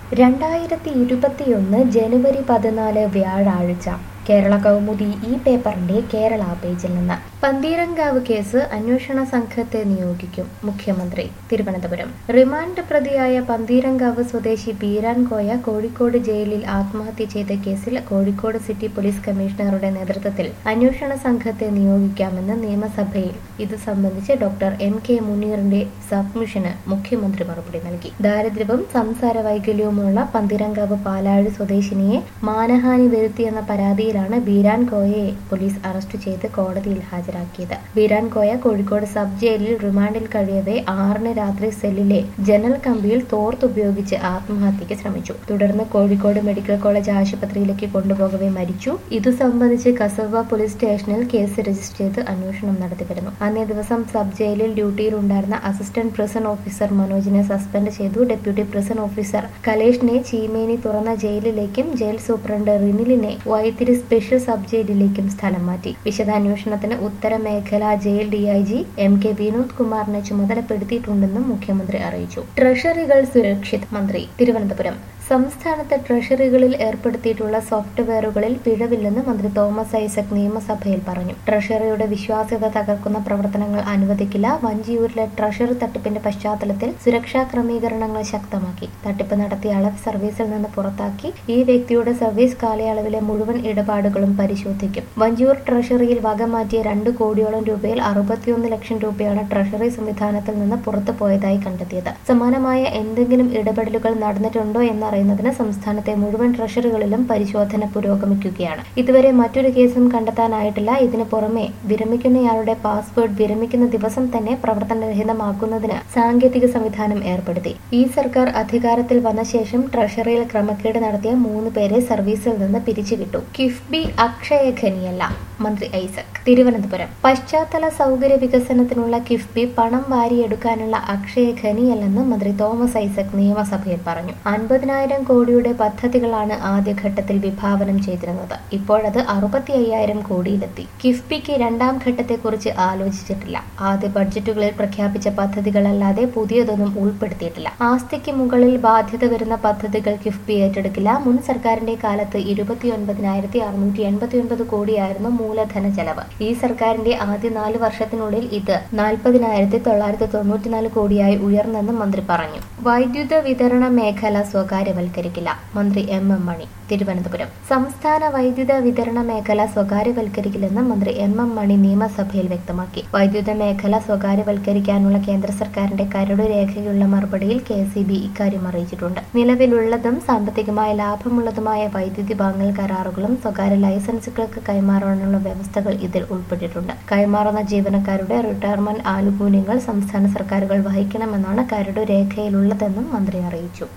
രണ്ടായിരത്തി ഇരുപത്തിയൊന്ന് ജനുവരി പതിനാല് വ്യാഴാഴ്ച കേരള കൗമുദി ഈ പേപ്പറിന്റെ കേരള പേജിൽ നിന്ന് പന്തീരങ്കാവ് കേസ് അന്വേഷണ സംഘത്തെ നിയോഗിക്കും മുഖ്യമന്ത്രി തിരുവനന്തപുരം റിമാൻഡ് പ്രതിയായ പന്തീരങ്കാവ് സ്വദേശി ബീരാൻ കോയ കോഴിക്കോട് ജയിലിൽ ആത്മഹത്യ ചെയ്ത കേസിൽ കോഴിക്കോട് സിറ്റി പോലീസ് കമ്മീഷണറുടെ നേതൃത്വത്തിൽ അന്വേഷണ സംഘത്തെ നിയോഗിക്കാമെന്ന് നിയമസഭയിൽ ഇത് സംബന്ധിച്ച് ഡോക്ടർ എം കെ മുനീറിന്റെ സബ്മിഷന് മുഖ്യമന്ത്രി മറുപടി നൽകി ദാരിദ്ര്യവും സംസാര വൈകല്യവുമുള്ള പന്തിരങ്കാവ് പാലാഴ് സ്വദേശിനിയെ മാനഹാനി വരുത്തിയെന്ന പരാതിയിലാണ് ബീരാൻ കോയയെ പോലീസ് അറസ്റ്റ് ചെയ്ത് കോടതിയിൽ ഹാജരാക്കിയത് ബീരാൻ കോയ കോഴിക്കോട് സബ് ജയിലിൽ റിമാൻഡിൽ കഴിയവേ ആറിന് രാത്രി സെല്ലിലെ ജനൽ കമ്പിയിൽ തോർത്തുപയോഗിച്ച് ആത്മഹത്യക്ക് ശ്രമിച്ചു തുടർന്ന് കോഴിക്കോട് മെഡിക്കൽ കോളേജ് ആശുപത്രിയിലേക്ക് കൊണ്ടുപോകവേ മരിച്ചു ഇതു സംബന്ധിച്ച് കസബ പോലീസ് സ്റ്റേഷനിൽ കേസ് രജിസ്റ്റർ ചെയ്ത് അന്വേഷണം നടത്തിവരുന്നു അന്നേ ദിവസം സബ് ജയിലിൽ ഡ്യൂട്ടിയിലുണ്ടായിരുന്ന അസിസ്റ്റന്റ് പ്രിസൺ ഓഫീസർ മനോജിനെ സസ്പെൻഡ് ചെയ്തു ഡെപ്യൂട്ടി പ്രിസൺ ഓഫീസർ കലേഷിനെ ചീമേനി തുറന്ന ജയിലിലേക്കും ജയിൽ സൂപ്രണ്ട് റിനിലിനെ വൈത്തിരി സ്പെഷ്യൽ സബ് ജയിലിലേക്കും സ്ഥലം മാറ്റി വിശദാന്വേഷണത്തിന് ഉത്തര മേഖല ജയിൽ ഡിഐജി എം കെ വിനോദ് കുമാറിനെ ചുമതലപ്പെടുത്തിയിട്ടുണ്ടെന്നും മുഖ്യമന്ത്രി അറിയിച്ചു ട്രഷറികൾ സുരക്ഷിത് മന്ത്രി തിരുവനന്തപുരം സംസ്ഥാനത്തെ ട്രഷറികളിൽ ഏർപ്പെടുത്തിയിട്ടുള്ള സോഫ്റ്റ്വെയറുകളിൽ പിഴവില്ലെന്ന് മന്ത്രി തോമസ് ഐസക് നിയമസഭയിൽ പറഞ്ഞു ട്രഷറിയുടെ വിശ്വാസ്യത തകർക്കുന്ന പ്രവർത്തനങ്ങൾ അനുവദിക്കില്ല വഞ്ചിയൂരിലെ ട്രഷറി തട്ടിപ്പിന്റെ പശ്ചാത്തലത്തിൽ സുരക്ഷാ ക്രമീകരണങ്ങൾ ശക്തമാക്കി തട്ടിപ്പ് നടത്തിയ ആളെ സർവീസിൽ നിന്ന് പുറത്താക്കി ഈ വ്യക്തിയുടെ സർവീസ് കാലയളവിലെ മുഴുവൻ ഇടപാടുകളും പരിശോധിക്കും വഞ്ചിയൂർ ട്രഷറിയിൽ വകമാറ്റിയ രണ്ട് കോടിയോളം രൂപയിൽ അറുപത്തിയൊന്ന് ലക്ഷം രൂപയാണ് ട്രഷറി സംവിധാനത്തിൽ നിന്ന് പുറത്തു പോയതായി കണ്ടെത്തിയത് സമാനമായ എന്തെങ്കിലും ഇടപെടലുകൾ നടന്നിട്ടുണ്ടോ എന്നറിയുന്നതിന് സംസ്ഥാനത്തെ മുഴുവൻ ട്രഷറികളിലും പരിശോധന പുരോഗമിക്കുകയാണ് ഇതുവരെ മറ്റൊരു കേസും കണ്ടെത്താനായിട്ടില്ല ഇതിനു പുറമെ വിരമിക്കുന്നയാളുടെ പാസ്വേഡ് വിരമിക്കുന്ന ദിവസം തന്നെ പ്രവർത്തനരഹിതമാക്കുന്നതിന് സാങ്കേതിക സംവിധാനം ഏർപ്പെടുത്തി ഈ സർക്കാർ അധികാരത്തിൽ വന്ന ശേഷം ട്രഷറിയിൽ ക്രമക്കേട് നടത്തിയ മൂന്ന് പേരെ സർവീസിൽ നിന്ന് പിരിച്ചുവിട്ടു കിഫ്ബി അക്ഷയഖനിയല്ല മന്ത്രി ഐസക് തിരുവനന്തപുരം പശ്ചാത്തല സൗകര്യ വികസനത്തിനുള്ള കിഫ്ബി പണം വാരിയെടുക്കാനുള്ള അക്ഷയഖനിയല്ലെന്ന് മന്ത്രി തോമസ് ഐസക് നിയമസഭയിൽ പറഞ്ഞു അൻപതിനായിരം കോടിയുടെ പദ്ധതികളാണ് ആദ്യഘട്ടത്തിൽ വിഭാവനം ചെയ്തിരുന്നത് ഇപ്പോഴത് അറുപത്തി അയ്യായിരം കോടിയിലെത്തി കിഫ്ബിക്ക് രണ്ടാം ഘട്ടത്തെക്കുറിച്ച് ആലോചിച്ചിട്ടില്ല ആദ്യ ബഡ്ജറ്റുകളിൽ പ്രഖ്യാപിച്ച പദ്ധതികളല്ലാതെ പുതിയതൊന്നും ഉൾപ്പെടുത്തിയിട്ടില്ല ആസ്തിക്ക് മുകളിൽ ബാധ്യത വരുന്ന പദ്ധതികൾ കിഫ്ബി ഏറ്റെടുക്കില്ല മുൻ സർക്കാരിന്റെ കാലത്ത് ഇരുപത്തിയൊൻപതിനായിരത്തി അറുന്നൂറ്റി എൺപത്തിയൊൻപത് കോടിയായിരുന്നു മൂലധന ചെലവ് ഈ സർക്കാരിന്റെ ആദ്യ നാല് വർഷത്തിനുള്ളിൽ ഇത് നാൽപ്പതിനായിരത്തി തൊള്ളായിരത്തി തൊണ്ണൂറ്റിനാല് കോടിയായി ഉയർന്നെന്ന് മന്ത്രി പറഞ്ഞു വൈദ്യുത വിതരണ മേഖല സ്വകാര്യവൽക്കരിക്കില്ല മന്ത്രി എം എം മണി തിരുവനന്തപുരം സംസ്ഥാന വൈദ്യുത വിതരണ മേഖല സ്വകാര്യവൽക്കരിക്കില്ലെന്ന് മന്ത്രി എം എം മണി നിയമസഭയിൽ വ്യക്തമാക്കി വൈദ്യുത മേഖല സ്വകാര്യവൽക്കരിക്കാനുള്ള കേന്ദ്ര സർക്കാരിന്റെ കരട് രേഖയുള്ള മറുപടിയിൽ കെ സി ബി ഇക്കാര്യം അറിയിച്ചിട്ടുണ്ട് നിലവിലുള്ളതും സാമ്പത്തികമായ ലാഭമുള്ളതുമായ വൈദ്യുതി വാങ്ങൽ കരാറുകളും സ്വകാര്യ ലൈസൻസുകൾക്ക് കൈമാറാനുള്ള വ്യവസ്ഥകൾ ഇതിൽ ഉൾപ്പെട്ടിട്ടുണ്ട് കൈമാറുന്ന ജീവനക്കാരുടെ റിട്ടയർമെന്റ് ആനുകൂല്യങ്ങൾ സംസ്ഥാന സർക്കാരുകൾ വഹിക്കണമെന്നാണ് കരട് രേഖയിലുള്ളതെന്നും മന്ത്രി അറിയിച്ചു